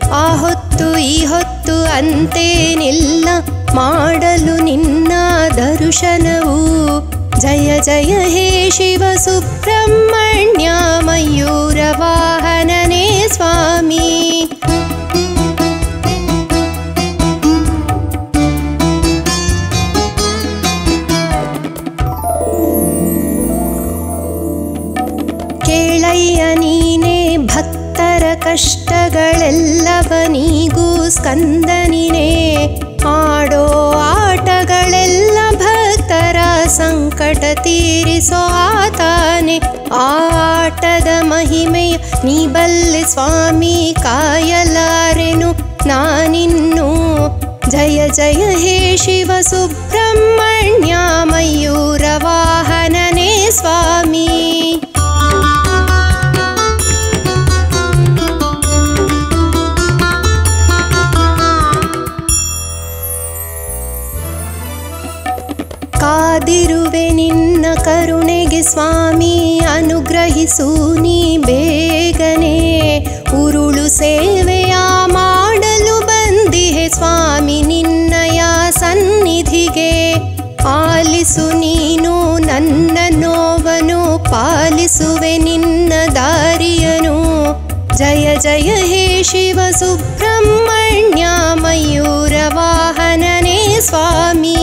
ಆ ಹೊತ್ತು ಈ ಹೊತ್ತು ಅಂತೇನಿಲ್ಲ ಮಾಡಲು ನಿನ್ನ ದರ್ಶನವು ಜಯ ಜಯ ಹೇ ಶಿವ ಸುಬ್ರಹ್ಮಣ್ಯ ಮಯೂರ ವಾಹನನೇ ಸ್ವಾಮಿ ಕೇಳಯ್ಯ ನೀನೇ ಭಕ್ತರ ಕಷ್ಟಗಳೆಲ್ಲವ ನೀಗೂ ಸ್ಕಂದನಿನೇ ಆಡೋ ಆಟಗಳೆಲ್ಲ ಭಕ್ತರ ಸಂಕಟ ತೀರಿಸೋ ಆತಾನೆ ಆಟದ ಮಹಿಮೆಯ ನೀ ಬಲ್ಲೆ ಸ್ವಾಮಿ ಕಾಯಲಾರೆನು ನಾನಿನ್ನು ಜಯ ಜಯ ಹೇ ಶಿವ ಸುಬ್ರಹ್ಮಣ್ಯ ಮಯೂರ ವಾಹನನೇ ಸ್ವಾಮಿ ಕಾದಿರುವೆ ನಿನ್ನ ಕರುಣೆಗೆ ಸ್ವಾಮಿ ಅನುಗ್ರಹಿಸು ನೀ ಬೇಗನೆ ಉರುಳು ಸೇವೆಯ ಮಾಡಲು ಬಂದಿಹೆ ಸ್ವಾಮಿ ನಿನ್ನಯ ಸನ್ನಿಧಿಗೆ ಆಲಿಸು ನೀನು ನನ್ನ ನೋವನು ಪಾಲಿಸುವೆ ನಿನ್ನ ದಾರಿಯನು ಜಯ ಜಯ ಹೇ ಶಿವ ಸುಬ್ರಹ್ಮಣ್ಯ ಮಯೂರ ವಾಹನನೇ ಸ್ವಾಮಿ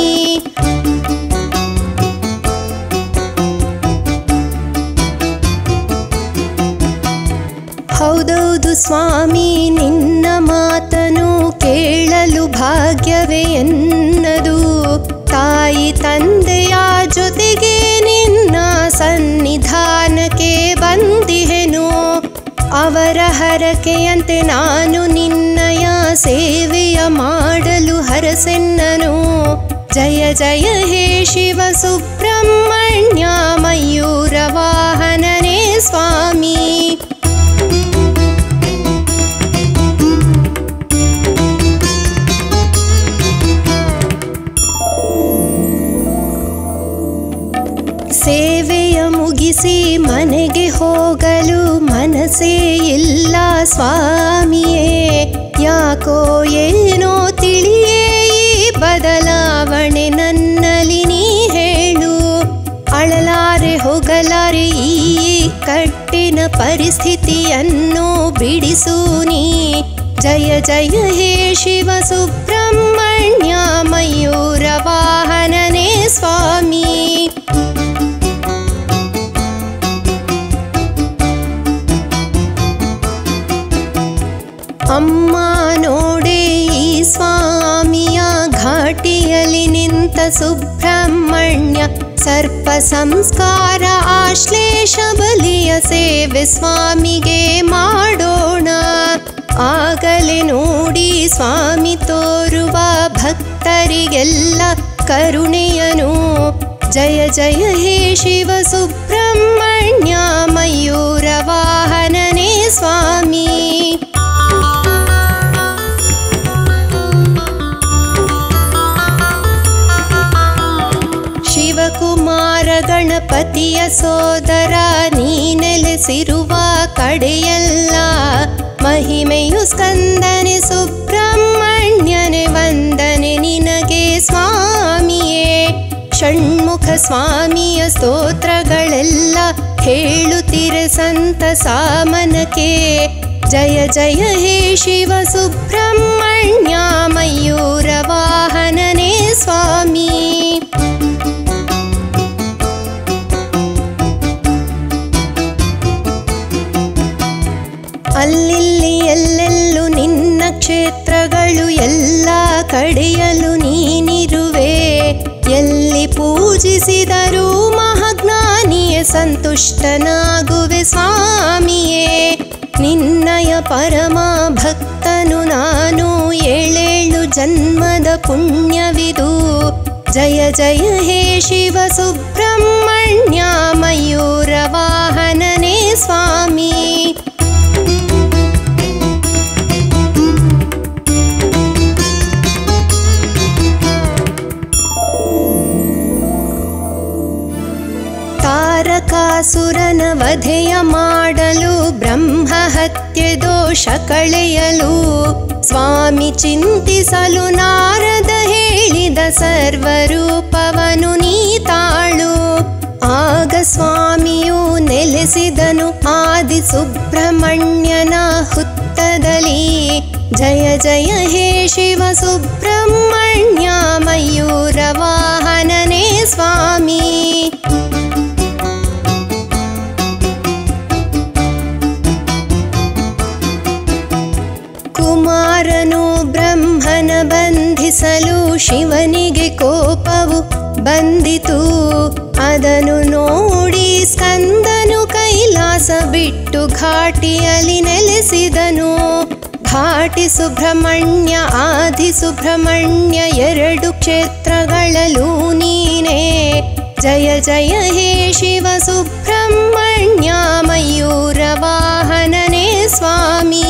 ಹೌದೌದು ಸ್ವಾಮಿ ನಿನ್ನ ಮಾತನು ಕೇಳಲು ಭಾಗ್ಯವೇ ಎನ್ನದು ತಾಯಿ ತಂದೆಯ ಜೊತೆಗೆ ನಿನ್ನ ಸನ್ನಿಧಾನಕ್ಕೆ ಬಂದಿಹೆನು ಅವರ ಹರಕೆಯಂತೆ ನಾನು ನಿನ್ನಯ ಸೇವೆಯ ಮಾಡಲು ಹರಸೆನ್ನನು ಜಯ ಜಯ ಹೇ ಶಿವ ಸುಬ್ರಹ್ಮಣ್ಯ ಮಯೂರ ವಾಹನನೇ ಸ್ವಾಮಿ ಸೇವೆಯ ಮುಗಿಸಿ ಮನೆಗೆ ಹೋಗಲು ಮನಸ್ಸೇ ಇಲ್ಲ ಸ್ವಾಮಿಯೇ ಯಾಕೋ ಏನೋ ತಿಳಿಯೇ ಈ ಬದಲಾವಣೆ ನನ್ನಲ್ಲಿ ನೀ ಹೇಳು ಅಳಲಾರೆ ಹೋಗಲಾರೆ ಈ ಕಟ್ಟಿನ ಪರಿಸ್ಥಿತಿಯನ್ನು ಬಿಡಿಸು ನೀ ಜಯ ಜಯ ಹೇ ಶಿವ ಸುಬ್ರಹ್ಮಣ್ಯ ಮಯೂರ ವಾಹನನೇ ಸ್ವಾಮಿ ಅಮ್ಮ ನೋಡೆ ಈ ಸ್ವಾಮಿಯ ಘಾಟಿಯಲ್ಲಿ ನಿಂತ ಸುಬ್ರಹ್ಮಣ್ಯ ಸರ್ಪ ಸಂಸ್ಕಾರ ಆಶ್ಲೇಷ ಬಲಿಯ ಸೇವೆ ಸ್ವಾಮಿಗೆ ಮಾಡೋಣ ಆಗಲೇ ನೋಡಿ ಸ್ವಾಮಿ ತೋರುವ ಭಕ್ತರಿಗೆಲ್ಲ ಕರುಣೆಯನು ಜಯ ಜಯ ಹೇ ಶಿವ ಸುಬ್ರಹ್ಮಣ್ಯ ಮಯೂರ ವಾಹನನೇ ಸ್ವಾಮಿ ಶಿವಕುಮಾರ ಗಣಪತಿಯ ಸೋದರ ನೀ ನೆಲೆಸಿರುವ ಕಡೆಯಲ್ಲ ಮಹಿಮೆಯು ಸ್ಕಂದನೆ ಸುಬ್ರಹ್ಮಣ್ಯನೆ ವಂದನೆ ನಿನಗೆ ಸ್ವಾಮಿಯೇ ಷಣ್ಮುಖ ಸ್ವಾಮಿಯ ಸ್ತೋತ್ರಗಳೆಲ್ಲ ಹೇಳುತ್ತಿರೆ ಸಂತ ಸಾಮನಕ್ಕೆ ಜಯ ಜಯ ಹೇ ಶಿವ ಸುಬ್ರಹ್ಮಣ್ಯ ಮಯೂರ ವಾಹನನೇ ಸ್ವಾಮಿ ಅಲ್ಲಿಲ್ಲಿ ಎಲ್ಲೆಲ್ಲೂ ನಿನ್ನ ಕ್ಷೇತ್ರಗಳು ಎಲ್ಲ ಕಡೆಯಲು ನೀನಿರುವೆ ಎಲ್ಲಿ ಪೂಜಿಸಿದರೂ ಮಹಾಜ್ಞಾನಿಯ ಸಂತುಷ್ಟನಾಗುವೆ ಸ್ವಾಮಿಯೇ ನಿನ್ನಯ ಪರಮ ಭಕ್ತನು ನಾನು ಏಳೇಳು ಜನ್ಮದ ಪುಣ್ಯವಿದು ಜಯ ಜಯ ಹೇ ಶಿವ ಸುಬ್ರಹ್ಮಣ್ಯ ಮಯೂರ ವಾಹನನೇ ಸ್ವಾಮಿ ತಾರಕಾಸುರನ ಸುರನ ವಧೆಯ ಮಾಡಲು ಬ್ರಹ್ಮ ಹತ್ಯೆ ದೋಷ ಕಳೆಯಲು ಸ್ವಾಮಿ ಚಿಂತಿಸಲು ನಾರದ ಹೇಳಿದ ಸರ್ವರೂಪವನು ನೀ ತಾಳು ಆಗ ಸ್ವಾಮಿಯು ನೆಲೆಸಿದನು ಆದಿ ಸುಬ್ರಹ್ಮಣ್ಯನ ಹುತ್ತದಲ್ಲಿ ಜಯ ಜಯ ಹೇ ಶಿವ ಸುಬ್ರಹ್ಮಣ್ಯ ಮಯೂರ ವಾಹನನೇ ಸ್ವಾಮಿ ಕುಮಾರನು ಬ್ರಹ್ಮನ ಬಂಧಿಸಲು ಶಿವನಿಗೆ ಕೋಪವು ಬಂದಿತು ಅದನ್ನು ನೋಡಿ ಸ್ಕಂದನು ಕೈಲಾಸ ಬಿಟ್ಟು ಘಾಟಿಯಲ್ಲಿ ನೆಲೆಸಿದನು ಘಾಟಿ ಸುಬ್ರಹ್ಮಣ್ಯ ಆದಿ ಸುಬ್ರಹ್ಮಣ್ಯ ಎರಡು ಕ್ಷೇತ್ರಗಳಲ್ಲೂ ನೀನೇ ಜಯ ಜಯ ಹೇ ಶಿವ ಸುಬ್ರಹ್ಮಣ್ಯ ಮಯೂರ ವಾಹನನೇ ಸ್ವಾಮಿ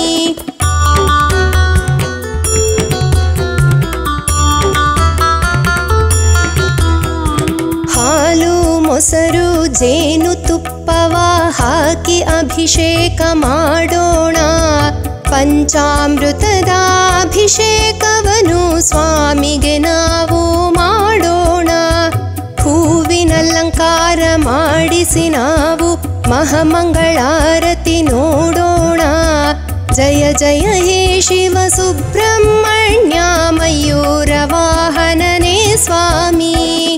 ಹಾಲು ಮೊಸರು ಜೇನು ತುಪ್ಪವ ಹಾಕಿ ಅಭಿಷೇಕ ಮಾಡೋಣ ಪಂಚಾಮೃತದ ಅಭಿಷೇಕವನು ಸ್ವಾಮಿಗೆ ನಾವು ಮಾಡೋಣ ಹೂವಿನಲಂಕಾರ ಮಾಡಿಸಿ ನಾವು ಮಹಾಮಂಗಳಾರತಿ ನೋಡೋಣ ಜಯ ಜಯ ಹೇ ಶಿವ ಸುಬ್ರಹ್ಮಣ್ಯ ಮಯೂರ ವಾಹನನೇ ಸ್ವಾಮಿ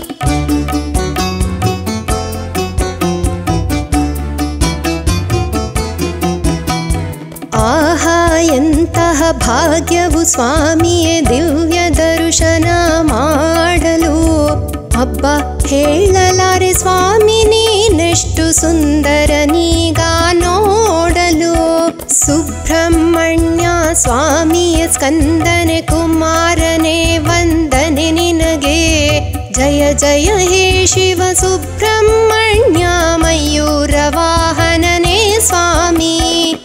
ಆಹಾ ಎಂತಹ ಭಾಗ್ಯವು ಸ್ವಾಮಿಯೇ ದಿವ್ಯ ದರ್ಶನ ಮಾಡಲು ಅಬ್ಬ ಹೇಳಲಾರೆ ಸ್ವಾಮಿ ನೀನೆಷ್ಟು ಸುಂದರ ನೀಗ ನೋಡಲು ಸುಬ್ರಹ್ಮಣ್ಯ ಸ್ವಾಮಿಯ ಸ್ಕಂದನೆ ಕುಮಾರನೇ ವಂದನೆ ನಿನಗೆ ಜಯ ಜಯ ಹೇ ಶಿವ ಸುಬ್ರಹ್ಮಣ್ಯ ಮಯೂರ ವಾಹನನೇ ಸ್ವಾಮಿ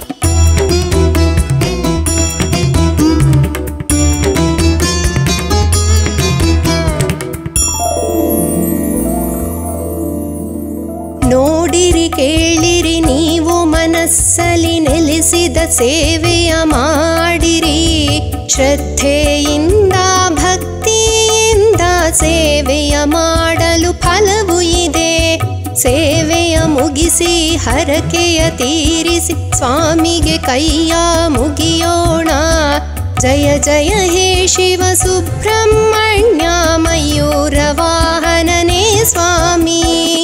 ನೋಡಿರಿ ಕೇಳಿರಿ ನೀವು ಮನಸ್ಸಲ್ಲಿ ನೆಲೆಸಿದ ಸೇವೆಯ ಮಾಡಿರಿ ಶ್ರದ್ಧೆಯಿಂದ ಭಕ್ತಿಯಿಂದ ಸೇವೆಯ ಮಾಡಲು ಫಲವು ಇದೆ ಸೇವೆಯ ಮುಗಿಸಿ ಹರಕೆಯ ತೀರಿಸಿ ಸ್ವಾಮಿಗೆ ಕೈಯ ಮುಗಿಯೋಣ ಜಯ ಜಯ ಹೇ ಶಿವ ಸುಬ್ರಹ್ಮಣ್ಯ ಮಯೂರ ವಾಹನನೇ ಸ್ವಾಮಿ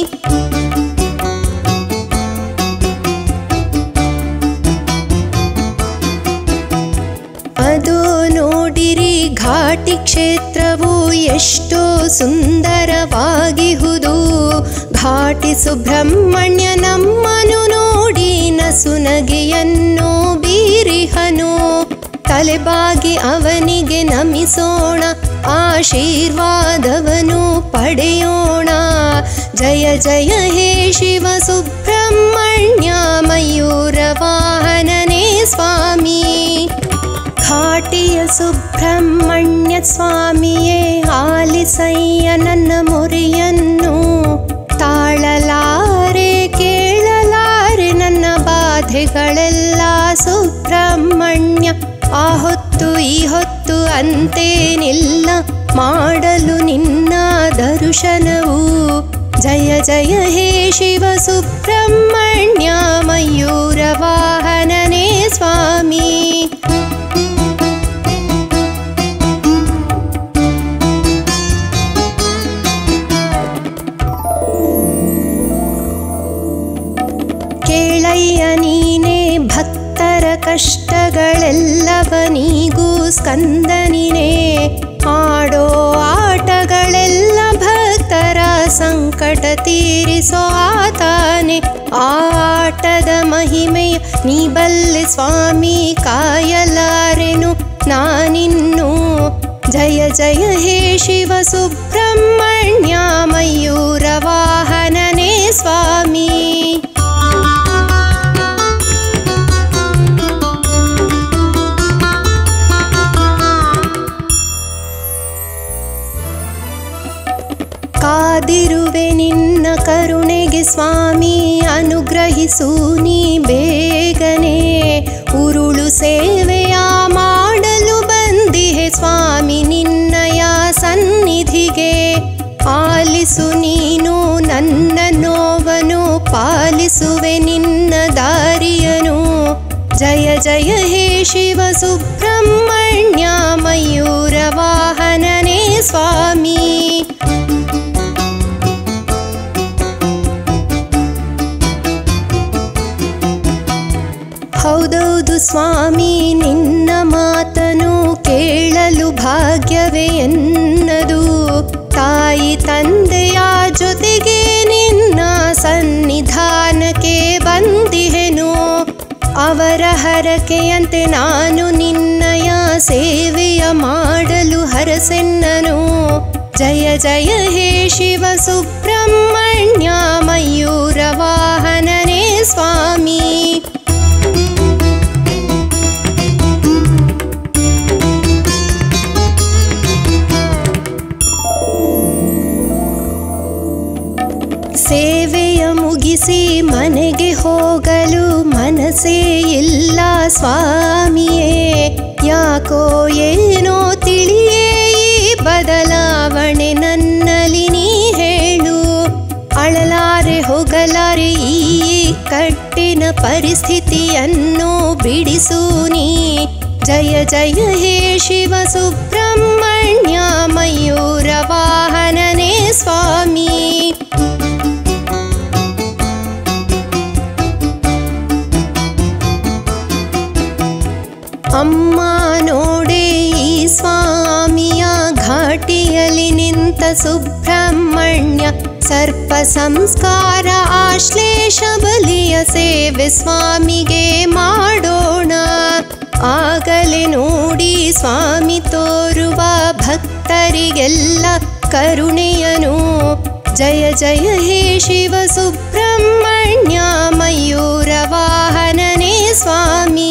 ಅದು ನೋಡಿರಿ ಘಾಟಿ ಕ್ಷೇತ್ರವು ಎಷ್ಟೋ ಸುಂದರವಾಗಿಹುದು ಘಾಟಿ ಸುಬ್ರಹ್ಮಣ್ಯ ನಮ್ಮನು ನೋಡಿ ನಸುನಗೆಯನ್ನು ಬೀರಿಹನು ತಲೆಬಾಗಿ ಅವನಿಗೆ ನಮಿಸೋಣ ಆಶೀರ್ವಾದವನು ಪಡೆಯೋಣ ಜಯ ಜಯ ಹೇ ಶಿವ ಸುಬ್ರಹ್ಮಣ್ಯ ಮಯೂರ ವಾಹನನೇ ಸ್ವಾಮಿ ಘಾಟಿಯ ಸುಬ್ರಹ್ಮಣ್ಯ ಸ್ವಾಮಿಯೇ ಆಲಿಸಯ್ಯ ನನ್ನ ಮೊರೆಯನ್ನು ತಾಳಲಾರೆ ಕೇಳಲಾರೆ ನನ್ನ ಬಾಧೆಗಳೆಲ್ಲ ಸುಬ್ರಹ್ಮಣ್ಯ ಆ ಹೊತ್ತು ಈ ಹೊತ್ತು ಅಂತೇನಿಲ್ಲ ಮಾಡಲು ನಿನ್ನ ದರ್ಶನವು ಜಯ ಜಯ ಹೇ ಶಿವ ಸುಬ್ರಹ್ಮಣ್ಯ ಮಯೂರ ವಾಹನನೇ ಸ್ವಾಮಿ ಕೇಳಯ್ಯ ನೀನೇ ಭಕ್ತರ ಕಷ್ಟಗಳೆಲ್ಲವ ನೀಗೂ ಸ್ಕಂದನಿನೇ ಆಡೋ ಆಟಗಳೆಲ್ಲ ಭಕ್ತರ ಸಂಕಟ ತೀರಿಸೋ ಆತಾನೆ ಆಟದ ಮಹಿಮೆಯ ನೀ ಬಲ್ಲೆ ಸ್ವಾಮಿ ಕಾಯಲಾರೆನು ನಾನಿನ್ನು ಜಯ ಜಯ ಹೇ ಶಿವ ಸುಬ್ರಹ್ಮಣ್ಯ ಮಯೂರ ವಾಹನನೇ ಸ್ವಾಮಿ ಕಾದ ಕಾದಿರುವೆ ನಿನ್ನ ಕರುಣೆಗೆ ಸ್ವಾಮಿ ಅನುಗ್ರಹಿಸು ನೀ ಬೇಗನೆ ಉರುಳು ಸೇವೆಯ ಮಾಡಲು ಬಂದಿಹೆ ಸ್ವಾಮಿ ನಿನ್ನಯ ಸನ್ನಿಧಿಗೆ ಆಲಿಸು ನೀನು ನನ್ನ ನೋವನು ಪಾಲಿಸುವೆ ನಿನ್ನ ದಾರಿಯನು ಜಯ ಜಯ ಹೇ ಶಿವ ಸುಬ್ರಹ್ಮಣ್ಯ ಮಯೂರ ವಾಹನನೇ ಸ್ವಾಮಿ ಹೌದೌದು ಸ್ವಾಮಿ ನಿನ್ನ ಮಾತನು ಕೇಳಲು ಭಾಗ್ಯವೇ ಎನ್ನದು ತಾಯಿ ತಂದೆಯ ಜೊತೆಗೆ ನಿನ್ನ ಸನ್ನಿಧಾನಕ್ಕೆ ಬಂದಿಹೆನು ಅವರ ಹರಕೆಯಂತೆ ನಾನು ನಿನ್ನಯ ಸೇವೆಯ ಮಾಡಲು ಹರಸೆನ್ನನು ಜಯ ಜಯ ಹೇ ಶಿವ ಸುಬ್ರಹ್ಮಣ್ಯ ಮಯೂರ ವಾಹನನೇ ಸ್ವಾಮಿ ಸೇವೆಯ ಮುಗಿಸಿ ಮನೆಗೆ ಹೋಗಲು ಮನಸ್ಸೇ ಇಲ್ಲ ಸ್ವಾಮಿಯೇ ಯಾಕೋ ಏನೋ ತಿಳಿಯೇ ಈ ಬದಲಾವಣೆ ನನ್ನಲ್ಲಿ ನೀ ಹೇಳು ಅಳಲಾರೆ ಹೋಗಲಾರೆ ಈ ಕಟ್ಟಿನ ಪರಿಸ್ಥಿತಿಯನ್ನು ಬಿಡಿಸು ನೀ ಜಯ ಜಯ ಹೇ ಶಿವ ಸುಬ್ರಹ್ಮಣ್ಯ ಮಯೂರ ವಾಹನನೇ ಸ್ವಾಮಿ ಅಮ್ಮ ನೋಡೆ ಈ ಸ್ವಾಮಿಯ ಘಾಟಿಯಲ್ಲಿ ನಿಂತ ಸುಬ್ರಹ್ಮಣ್ಯ ಸರ್ಪ ಸಂಸ್ಕಾರ ಆಶ್ಲೇಷ ಬಲಿಯ ಸೇವೆ ಸ್ವಾಮಿಗೆ ಮಾಡೋಣ ಆಗಲೇ ನೋಡಿ ಸ್ವಾಮಿ ತೋರುವ ಭಕ್ತರಿಗೆಲ್ಲ ಕರುಣೆಯನು ಜಯ ಜಯ ಹೇ ಶಿವ ಸುಬ್ರಹ್ಮಣ್ಯ ಮಯೂರ ವಾಹನನೇ ಸ್ವಾಮಿ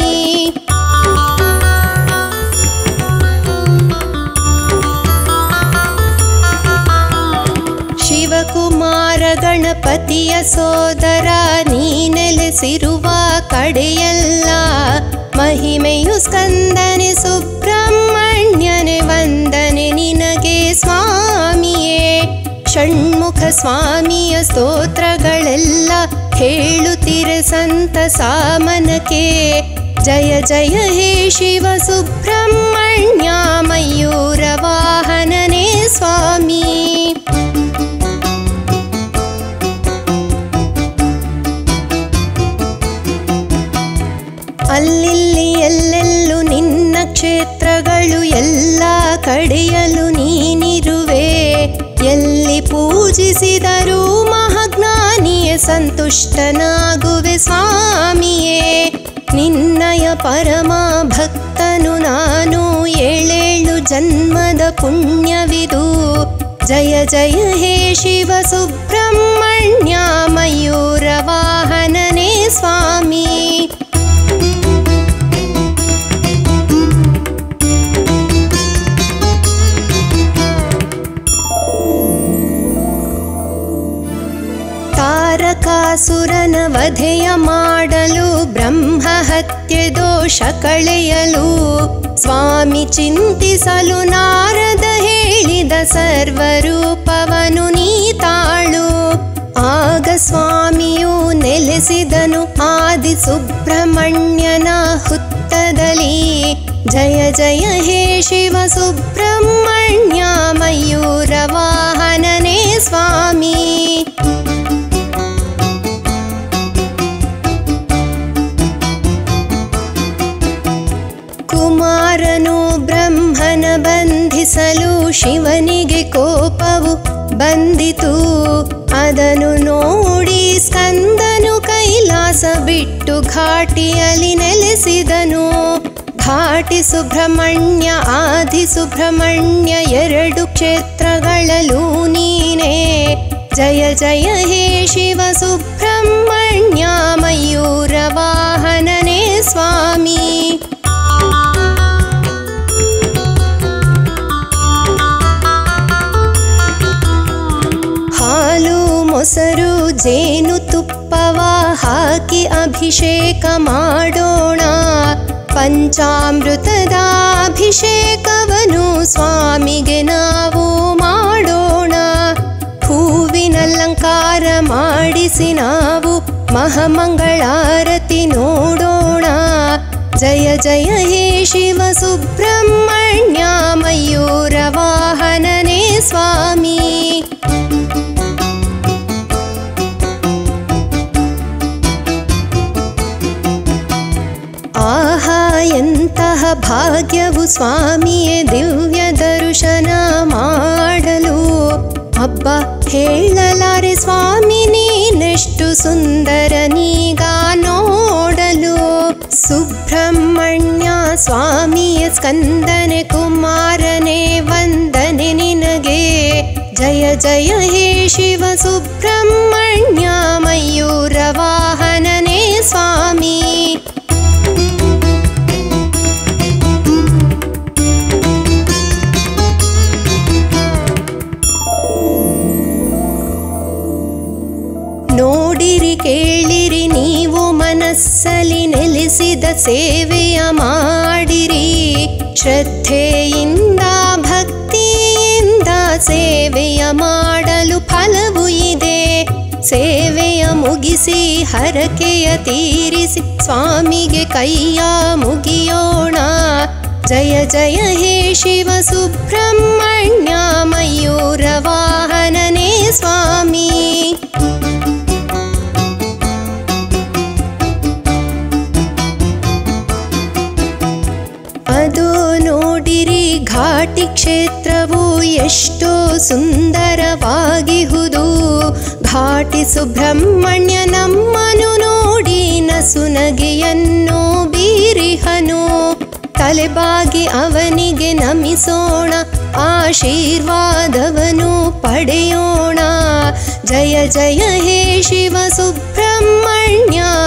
ಶಿವಕುಮಾರ ಗಣಪತಿಯ ಸೋದರ ನೀ ನೆಲೆಸಿರುವ ಕಡೆಯಲ್ಲ ಮಹಿಮೆಯು ಸ್ಕಂದನೆ ಸುಬ್ರಹ್ಮಣ್ಯನೆ ವಂದನೆ ನಿನಗೆ ಸ್ವಾಮಿಯೇ ಷಣ್ಮುಖ ಸ್ವಾಮಿಯ ಸ್ತೋತ್ರಗಳೆಲ್ಲ ಹೇಳುತ್ತಿರೆ ಸಂತ ಸಾಮನಕ್ಕೆ ಜಯ ಜಯ ಹೇ ಶಿವ ಸುಬ್ರಹ್ಮಣ್ಯ ಮಯೂರ ವಾಹನನೇ ಸ್ವಾಮಿ ಅಲ್ಲಿಲ್ಲಿ ಎಲ್ಲೆಲ್ಲೂ ನಿನ್ನ ಕ್ಷೇತ್ರಗಳು ಎಲ್ಲ ಕಡೆಯಲು ನೀನಿರುವೆ ಎಲ್ಲಿ ಪೂಜಿಸಿದರೂ ಮಹಾಜ್ಞಾನಿಯ ಸಂತುಷ್ಟನಾಗುವೆ ಸ್ವಾಮಿಯೇ ನಿನ್ನಯ ಪರಮ ಭಕ್ತನು ನಾನು ಏಳೇಳು ಜನ್ಮದ ಪುಣ್ಯವಿದು ಜಯ ಜಯ ಹೇ ಶಿವ ಸುಬ್ರಹ್ಮಣ್ಯ ಮಯೂರ ವಾಹನನೇ ಸ್ವಾಮಿ ತಾರಕಾಸುರನ ವಧೆಯ ಮಾಡಲು ಬ್ರಹ್ಮ ಹತ್ಯೆ ದೋಷ ಕಳೆಯಲು ಸ್ವಾಮಿ ಚಿಂತಿಸಲು ನಾರದ ಹೇಳಿದ ಸರ್ವರೂಪವನು ನೀ ತಾಳು ಆಗ ಸ್ವಾಮಿಯು ನೆಲೆಸಿದನು ಆದಿ ಸುಬ್ರಹ್ಮಣ್ಯನ ಹುತ್ತದಲ್ಲಿ ಜಯ ಜಯ ಹೇ ಶಿವ ಸುಬ್ರಹ್ಮಣ್ಯ ಮಯೂರ ವಾಹನನೇ ಸ್ವಾಮಿ ಕುಮಾರನು ಬ್ರಹ್ಮನ ಬಂಧಿಸಲು ಶಿವನಿಗೆ ಕೋಪವು ಬಂದಿತು ಅದನ್ನು ನೋಡಿ ಸ್ಕಂದನು ಕೈಲಾಸ ಬಿಟ್ಟು ಘಾಟಿಯಲ್ಲಿ ನೆಲೆಸಿದನು ಘಾಟಿ ಸುಬ್ರಹ್ಮಣ್ಯ ಆದಿ ಸುಬ್ರಹ್ಮಣ್ಯ ಎರಡು ಕ್ಷೇತ್ರಗಳಲ್ಲೂ ನೀನೇ ಜಯ ಜಯ ಹೇ ಶಿವ ಸುಬ್ರಹ್ಮಣ್ಯ ಮಯೂರ ವಾಹನನೇ ಸ್ವಾಮಿ ಹಾ ಮೊಸರು ಜೇನು ತುಪ್ಪವ ಹಾಕಿ ಅಭಿಷೇಕ ಮಾಡೋಣ ಪಂಚಾಮೃತದ ಅಭಿಷೇಕವನು ಸ್ವಾಮಿಗೆ ನಾವು ಮಾಡೋಣ ಹೂವಿನಲಂಕಾರ ಮಾಡಿಸಿ ನಾವು ಮಹಾಮಂಗಳಾರತಿ ನೋಡೋಣ ಜಯ ಜಯ ಹೇ ಶಿವ ಸುಬ್ರಹ್ಮಣ್ಯ ಮಯೂರ ವಾಹನನೇ ಸ್ವಾಮಿ ಆಹಾ ಎಂತಹ ಭಾಗ್ಯವು ಸ್ವಾಮಿಯೇ ದಿವ್ಯ ದರ್ಶನ ಮಾಡಲು ಹಬ್ಬ ಹೇಳಲಾರೆ ಸ್ವಾಮಿ ನೀನೆಷ್ಟು ಸುಂದರ ನೀಗ ನೋಡಲು ಸುಬ್ರಹ್ಮಣ್ಯ ಸ್ವಾಮಿಯ ಸ್ಕಂದನೆ ಕುಮಾರನೇ ವಂದನೆ ನಿನಗೆ ಜಯ ಜಯ ಹೇ ಶಿವ ಸುಬ್ರಹ್ಮಣ್ಯ ಮಯೂರ ವಾಹನನೇ ಸ್ವಾಮಿ ನೋಡಿರಿ ಕೇಳಿರಿ ನೀವು ಮನಸ್ಸಲ್ಲಿ ನೆಲೆಸಿದ ಸೇವೆಯ ಮಾಡಿರಿ ಶ್ರದ್ಧೆಯಿಂದ ಭಕ್ತಿಯಿಂದ ಸೇವೆಯ ಮಾಡಲು ಫಲವು ಇದೆ ಸೇವೆಯ ಮುಗಿಸಿ ಹರಕೆಯ ತೀರಿಸಿ ಸ್ವಾಮಿಗೆ ಕೈಯ ಮುಗಿಯೋಣ ಜಯ ಜಯ ಹೇ ಶಿವ ಸುಬ್ರಹ್ಮಣ್ಯ ಮಯೂರ ವಾಹನನೇ ಸ್ವಾಮಿ ಅದು ನೋಡಿರಿ ಘಾಟಿ ಕ್ಷೇತ್ರವು ಎಷ್ಟೋ ಸುಂದರವಾಗಿಹುದು ಘಾಟಿ ಸುಬ್ರಹ್ಮಣ್ಯ ನಮ್ಮನು ನೋಡಿ ನಸುನಗೆಯನ್ನು ಬೀರಿಹನು ತಲೆಬಾಗಿ ಅವನಿಗೆ ನಮಿಸೋಣ ಆಶೀರ್ವಾದವನು ಪಡೆಯೋಣ ಜಯ ಜಯ ಹೇ ಶಿವ ಸುಬ್ರಹ್ಮಣ್ಯ